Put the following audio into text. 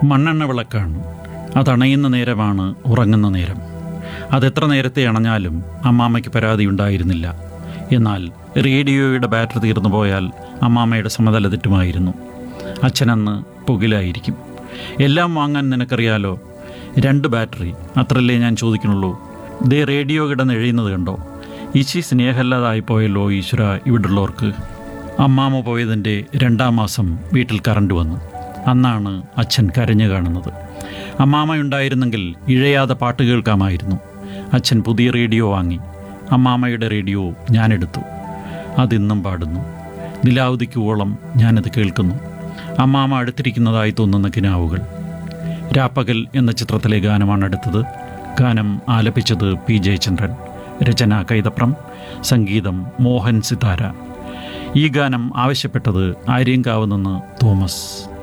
മണ്ണെണ്ണ വിളക്കാണ് അതണയുന്ന നേരമാണ് ഉറങ്ങുന്ന നേരം അതെത്ര നേരത്തെ അണഞ്ഞാലും അമ്മാമ്മയ്ക്ക് പരാതി ഉണ്ടായിരുന്നില്ല എന്നാൽ റേഡിയോയുടെ ബാറ്ററി തീർന്നു പോയാൽ അമ്മാമ്മയുടെ സമതല തെറ്റുമായിരുന്നു അച്ഛനന്ന് പുകിലായിരിക്കും എല്ലാം വാങ്ങാൻ നിനക്കറിയാലോ രണ്ട് ബാറ്ററി അത്രല്ലേ ഞാൻ ചോദിക്കണുള്ളൂ ദേ റേഡിയോ കിടന്ന് എഴുതുന്നത് കണ്ടോ ഇച്ചി സ്നേഹമല്ലാതായി പോയല്ലോ ഈശ്വര ഇവിടുള്ളവർക്ക് അമ്മാമ്മ പോയതിൻ്റെ രണ്ടാം മാസം വീട്ടിൽ കറണ്ട് വന്നു അന്നാണ് അച്ഛൻ കരഞ്ഞു കാണുന്നത് അമ്മാമ്മയുണ്ടായിരുന്നെങ്കിൽ ഇഴയാതെ പാട്ട് കേൾക്കാമായിരുന്നു അച്ഛൻ പുതിയ റേഡിയോ വാങ്ങി അമ്മാമ്മയുടെ റേഡിയോ ഞാനെടുത്തു അതിന്നും പാടുന്നു നിലാവതിക്കുവോളം ഞാനത് കേൾക്കുന്നു അമ്മാമ്മ അടുത്തിരിക്കുന്നതായി തോന്നുന്ന കിനാവുകൾ രാപ്പകൽ എന്ന ചിത്രത്തിലെ ഗാനമാണ് അടുത്തത് ഗാനം ആലപിച്ചത് പി ജയചന്ദ്രൻ രചന കൈതപ്രം സംഗീതം മോഹൻ സിതാര ഈ ഗാനം ആവശ്യപ്പെട്ടത് ആര്യങ്കാവ് നിന്ന് തോമസ്